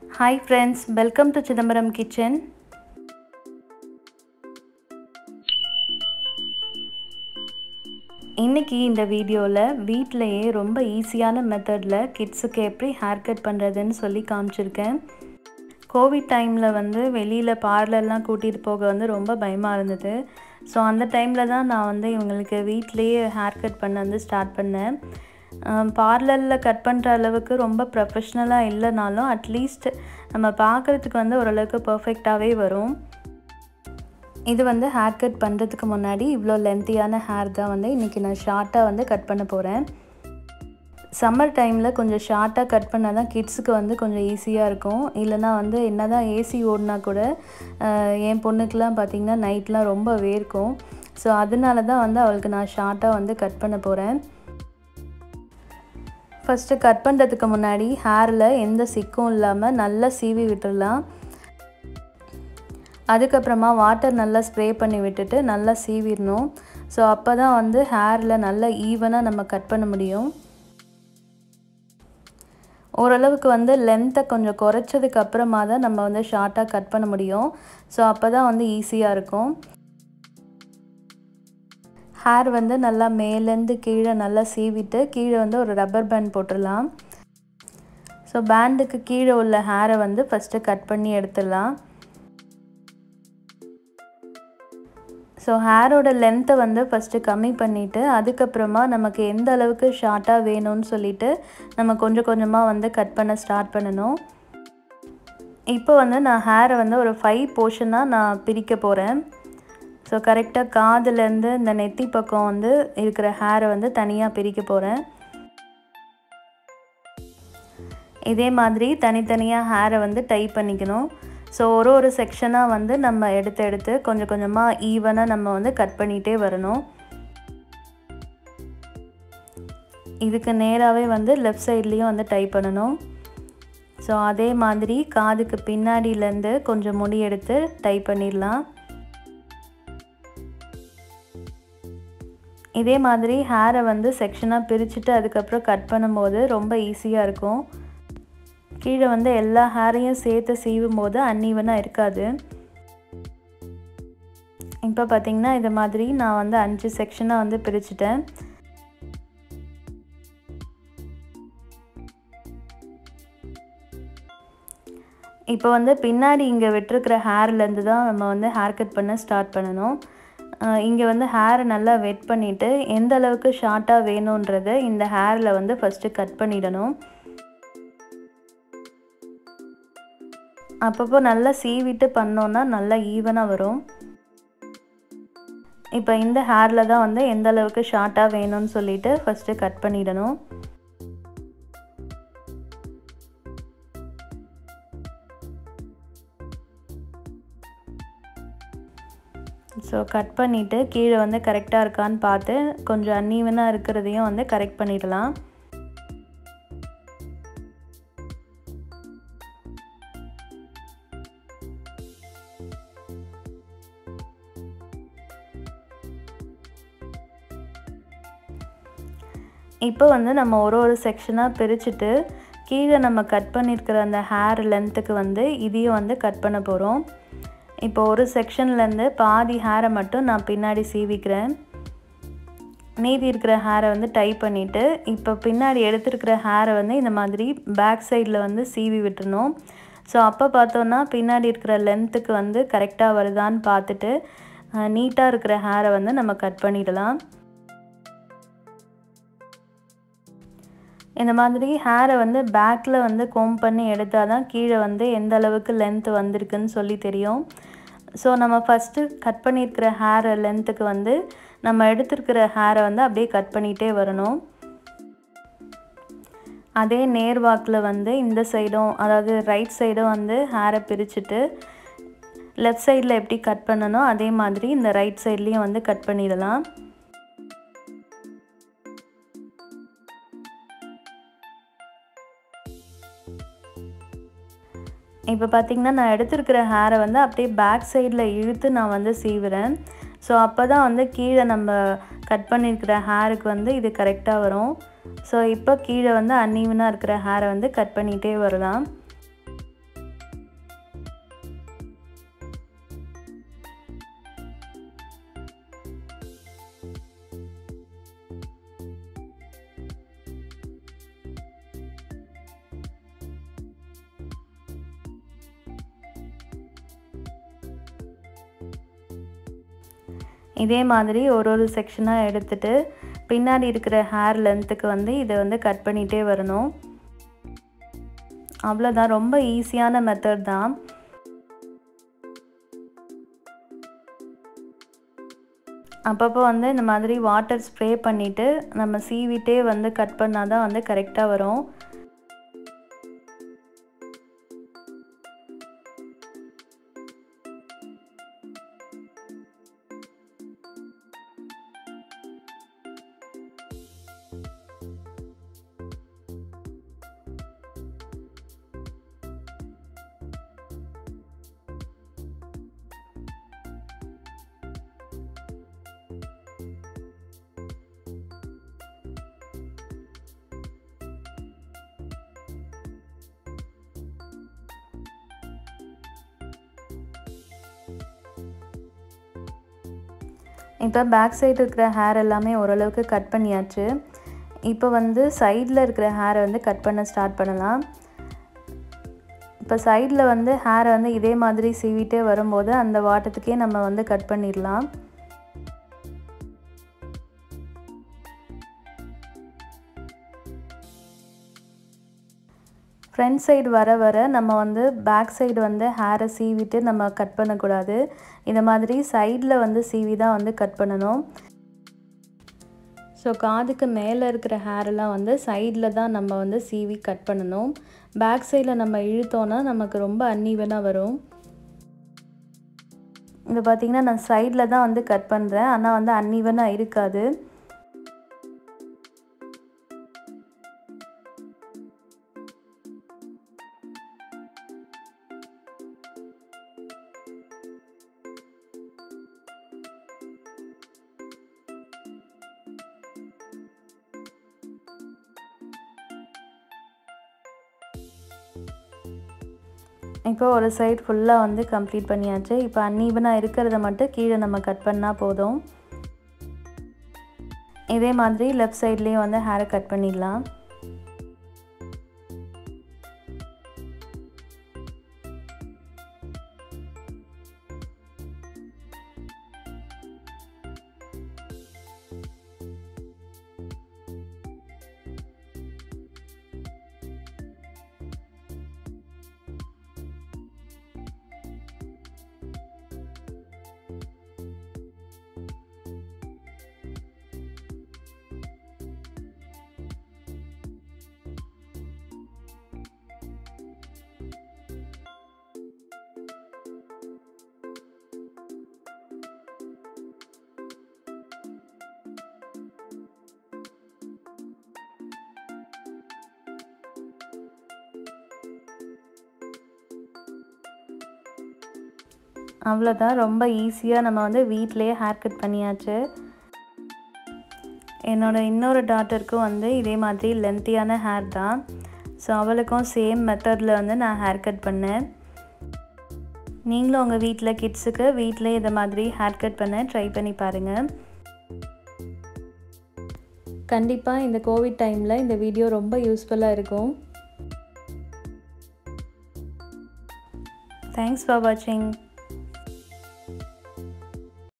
hi friends welcome to Chidambaram kitchen இன்றைக்கி இந்த வீடியோவில் வீட்டிலையே ரொம்ப ஈஸியான மெத்தடில் கிட்ஸுக்கு எப்படி ஹேர் கட் பண்ணுறதுன்னு சொல்லி காமிச்சிருக்கேன் கோவிட் டைமில் வந்து வெளியில் பார்லர்லாம் கூட்டிகிட்டு போக வந்து ரொம்ப பயமாக இருந்தது ஸோ அந்த டைமில் தான் நான் வந்து இவங்களுக்கு வீட்லேயே ஹேர் கட் பண்ண வந்து ஸ்டார்ட் பண்ணேன் பார்லரில் கட் பண்ணுற அளவுக்கு ரொம்ப ப்ரொஃபஷ்னலாக இல்லைனாலும் அட்லீஸ்ட் நம்ம பார்க்குறதுக்கு வந்து ஓரளவுக்கு பர்ஃபெக்டாகவே வரும் இது வந்து ஹேர் கட் பண்ணுறதுக்கு முன்னாடி இவ்வளோ லென்த்தியான ஹேர் தான் வந்து இன்றைக்கி நான் ஷார்ட்டாக வந்து கட் பண்ண போகிறேன் சம்மர் டைமில் கொஞ்சம் ஷார்ட்டாக கட் பண்ணால் தான் கிட்ஸுக்கு வந்து கொஞ்சம் ஈஸியாக இருக்கும் இல்லைனா வந்து என்ன தான் ஏசி ஓடினா கூட என் பொண்ணுக்கெலாம் பார்த்திங்கன்னா நைட்லாம் ரொம்ப வேர்க்கும் ஸோ அதனால தான் வந்து அவளுக்கு நான் ஷார்ட்டாக வந்து கட் பண்ண போகிறேன் ஃபஸ்ட்டு கட் பண்ணுறதுக்கு முன்னாடி ஹேரில் எந்த சிக்கும் இல்லாமல் நல்லா சீவி விட்டுடலாம் அதுக்கப்புறமா வாட்டர் நல்லா ஸ்ப்ரே பண்ணி விட்டுட்டு நல்லா சீவிடணும் ஸோ அப்போ தான் வந்து ஹேரில் நல்லா ஈவனாக நம்ம கட் பண்ண முடியும் ஓரளவுக்கு வந்து லென்த்தை கொஞ்சம் குறைச்சதுக்கு அப்புறமா தான் நம்ம வந்து ஷார்ட்டாக கட் பண்ண முடியும் ஸோ அப்போ தான் வந்து ஈஸியாக இருக்கும் ஹேர் வந்து நல்லா மேலேருந்து கீழே நல்லா சீவிட்டு கீழே வந்து ஒரு ரப்பர் பேண்ட் போட்டுடலாம் ஸோ பேண்டுக்கு கீழே உள்ள ஹேரை வந்து ஃபஸ்ட்டு கட் பண்ணி எடுத்துடலாம் ஸோ ஹேரோட லென்த்தை வந்து ஃபஸ்ட்டு கம்மி பண்ணிவிட்டு அதுக்கப்புறமா நமக்கு எந்த அளவுக்கு ஷார்ட்டாக வேணும்னு சொல்லிவிட்டு நம்ம கொஞ்சம் கொஞ்சமாக வந்து கட் பண்ண ஸ்டார்ட் பண்ணணும் இப்போ வந்து நான் ஹேரை வந்து ஒரு ஃபைவ் போர்ஷனாக நான் பிரிக்க போகிறேன் ஸோ கரெக்டாக காதுலேருந்து இந்த நெத்தி பக்கம் வந்து இருக்கிற ஹேரை வந்து தனியாக பிரிக்க போகிறேன் இதே மாதிரி தனித்தனியாக ஹேரை வந்து டை பண்ணிக்கணும் ஸோ ஒரு ஒரு செக்ஷனாக வந்து நம்ம எடுத்து எடுத்து கொஞ்சம் கொஞ்சமாக ஈவனாக நம்ம வந்து கட் பண்ணிகிட்டே வரணும் இதுக்கு நேராகவே வந்து லெஃப்ட் சைட்லேயும் வந்து டை பண்ணணும் ஸோ அதே மாதிரி காதுக்கு பின்னாடியிலேருந்து கொஞ்சம் முடி எடுத்து டை பண்ணிடலாம் இதே மாதிரி ஹேரை வந்து செக்ஷனாக பிரிச்சுட்டு அதுக்கப்புறம் கட் பண்ணும்போது ரொம்ப ஈஸியாக இருக்கும் கீழே வந்து எல்லா ஹேரையும் சேர்த்து சீவும் போது அன்ஈவனாக இருக்காது இப்போ பார்த்திங்கன்னா இது மாதிரி நான் வந்து அஞ்சு செக்ஷனாக வந்து பிரிச்சுட்டேன் இப்போ வந்து பின்னாடி இங்கே விட்டுருக்கிற ஹேர்லேருந்து தான் நம்ம வந்து ஹேர் கட் பண்ண ஸ்டார்ட் பண்ணணும் இங்கே வந்து ஹேரை நல்லா வெட் பண்ணிவிட்டு எந்த அளவுக்கு ஷார்ட்டாக வேணுன்றதை இந்த ஹேரில் வந்து ஃபஸ்ட்டு கட் பண்ணிடணும் அப்பப்போ நல்லா சீவிட்டு பண்ணோன்னா நல்லா ஈவனாக வரும் இப்போ இந்த ஹேரில் தான் வந்து எந்த அளவுக்கு ஷார்ட்டாக வேணும்னு சொல்லிட்டு ஃபஸ்ட்டு கட் பண்ணிடணும் ஸோ கட் பண்ணிவிட்டு கீழே வந்து கரெக்டாக இருக்கான்னு பார்த்து கொஞ்சம் அன்ஈவனாக இருக்கிறதையும் வந்து கரெக்ட் பண்ணிடலாம் இப்போ வந்து நம்ம ஒரு ஒரு செக்ஷனாக பிரிச்சுட்டு கீழே நம்ம கட் பண்ணியிருக்கிற அந்த ஹேர் லென்த்துக்கு வந்து இதையும் வந்து கட் பண்ண போகிறோம் இப்போ ஒரு செக்ஷன்லேருந்து பாதி ஹேரை மட்டும் நான் பின்னாடி சீவிக்கிறேன் மீதி இருக்கிற ஹேரை வந்து டை பண்ணிவிட்டு இப்போ பின்னாடி எடுத்துருக்கிற ஹேரை வந்து இந்த மாதிரி பேக் சைடில் வந்து சீவி விட்டுறணும் ஸோ அப்போ பார்த்தோன்னா பின்னாடி இருக்கிற லென்த்துக்கு வந்து கரெக்டாக வருதான்னு பார்த்துட்டு நீட்டாக இருக்கிற ஹேரை வந்து நம்ம கட் பண்ணிடலாம் இந்த மாதிரி ஹேரை வந்து பேக்கில் வந்து கோம் பண்ணி எடுத்தால் தான் கீழே வந்து எந்த அளவுக்கு லென்த் வந்திருக்குன்னு சொல்லி தெரியும் ஸோ நம்ம ஃபஸ்ட்டு கட் பண்ணியிருக்கிற ஹேர் லென்த்துக்கு வந்து நம்ம எடுத்துருக்கிற ஹேரை வந்து அப்படியே கட் பண்ணிகிட்டே வரணும் அதே நேர்வாக்கில் வந்து இந்த சைடும் அதாவது ரைட் சைடும் வந்து ஹேரை பிரிச்சுட்டு லெஃப்ட் சைடில் எப்படி கட் பண்ணணும் அதே மாதிரி இந்த ரைட் சைட்லேயும் வந்து கட் பண்ணிடலாம் இப்போ பார்த்திங்கன்னா நான் எடுத்துருக்கிற ஹேரை வந்து அப்படியே பேக் சைடில் இழுத்து நான் வந்து சீவுறேன் ஸோ அப்போ தான் வந்து கீழே நம்ம கட் பண்ணியிருக்கிற ஹேருக்கு வந்து இது கரெக்டாக வரும் ஸோ இப்போ கீழே வந்து அன்ஈவனாக இருக்கிற ஹேரை வந்து கட் பண்ணிகிட்டே வரலாம் இதே மாதிரி ஒரு ஒரு செக்ஷனாக எடுத்துட்டு பின்னாடி இருக்கிற ஹேர் லென்த்துக்கு வந்து இதை வந்து கட் பண்ணிகிட்டே வரணும் அவ்வளோதான் ரொம்ப ஈஸியான மெத்தட் தான் அப்பப்போ வந்து இந்த மாதிரி வாட்டர் ஸ்ப்ரே பண்ணிவிட்டு நம்ம சீவிட்டே வந்து கட் பண்ணால் தான் வந்து கரெக்டாக வரும் இப்போ பேக் சைடு இருக்கிற ஹேர் எல்லாமே ஓரளவுக்கு கட் பண்ணியாச்சு இப்போ வந்து சைடில் இருக்கிற ஹேரை வந்து கட் பண்ண ஸ்டார்ட் பண்ணலாம் இப்போ சைடில் வந்து ஹேரை வந்து இதே மாதிரி சீவிட்டே வரும்போது அந்த வாட்டத்துக்கே நம்ம வந்து கட் பண்ணிடலாம் ஃப்ரண்ட் சைடு வர வர நம்ம வந்து பேக் சைடு வந்து ஹேரை சீவிட்டு நம்ம கட் பண்ணக்கூடாது இந்த மாதிரி சைடில் வந்து சீவி தான் வந்து கட் பண்ணணும் ஸோ காதுக்கு மேலே இருக்கிற ஹேரெல்லாம் வந்து சைடில் தான் நம்ம வந்து சீவி கட் பண்ணணும் பேக் சைடில் நம்ம இழுத்தோன்னா நமக்கு ரொம்ப அன்னீவனாக வரும் இது பார்த்திங்கன்னா நான் சைடில் தான் வந்து கட் பண்ணுறேன் ஆனால் வந்து அன்னீவனாக இருக்காது இப்போ ஒரு சைடு ஃபுல்லாக வந்து கம்ப்ளீட் பண்ணியாச்சு இப்போ அன்ஈவனாக இருக்கிறத மட்டும் கீழே நம்ம கட் பண்ணால் போதும் இதே மாதிரி லெஃப்ட் சைட்லேயும் வந்து ஹேரை கட் பண்ணிடலாம் அவ்வளோதான் ரொம்ப ஈஸியாக நம்ம வந்து வீட்டிலையே ஹேர் கட் பண்ணியாச்சு என்னோடய இன்னொரு டாட்டருக்கும் வந்து இதே மாதிரி லென்த்தியான ஹேர் தான் ஸோ அவளுக்கும் சேம் மெத்தடில் வந்து நான் ஹேர் கட் பண்ணேன் நீங்களும் உங்கள் வீட்டில் கிட்ஸுக்கு வீட்டிலே இதை மாதிரி ஹேர் கட் பண்ண ட்ரை பண்ணி பாருங்கள் கண்டிப்பாக இந்த கோவிட் டைமில் இந்த வீடியோ ரொம்ப யூஸ்ஃபுல்லாக இருக்கும் தேங்க்ஸ் ஃபார் வாட்சிங்